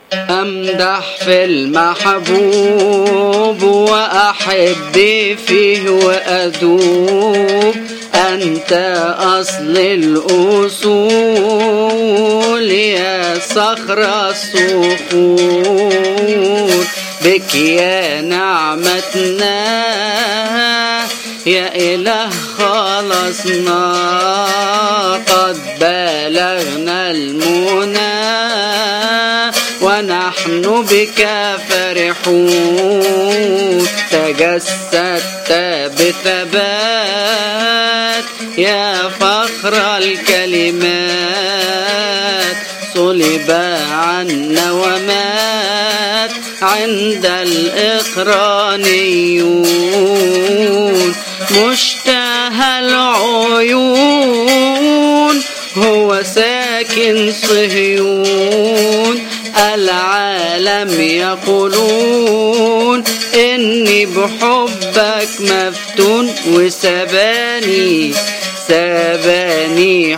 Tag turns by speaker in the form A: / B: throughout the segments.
A: أمدح في المحبوب وأحب فيه وأدوب أنت أصل الأصول يا صخر الصخور بك يا نعمتنا يا إله خلصنا قد بلغنا المنى ونحن بك فرحون تجسدت بثبات يا فخر الكلمات صلب عنا ومات عند الإقرانيون مشتهى العيون هو ساكن صهيون العالم يقولون إني بحبك مفتون وسباني سباني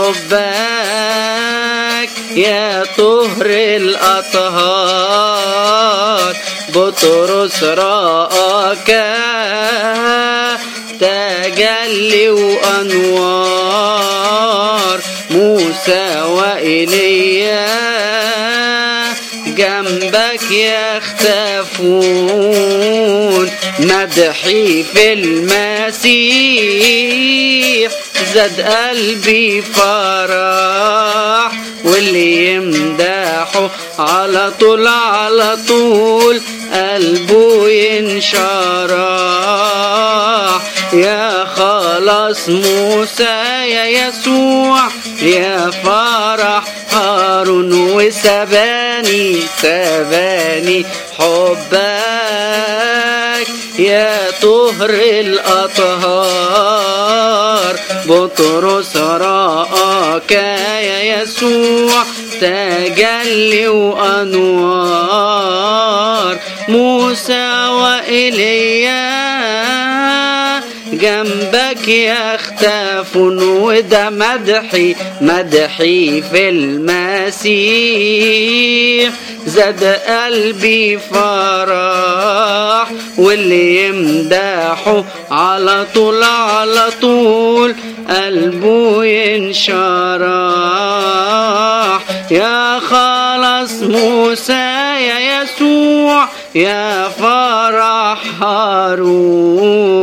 A: حبك يا طهر الأطهار بطرس رآك تجلي وأنوار موسى وإيليا جنبك يختفون مدحي في المسيح زاد قلبي فرح واللي يمدحه على طول على طول قلبه ينشرح يا خلاص موسى يا يسوع يا فرح هارون وسباني سباني حبك يا طهر الأطهار بطرس رآك يا يسوع تجلي وأنوار موسى وإيليا جنبك يختفون وده مدحي مدحي في المسيح زاد قلبي فرح واللي يمدحه على طول على طول قلبه ينشرح يا خلاص موسى يا يسوع يا فرح هارون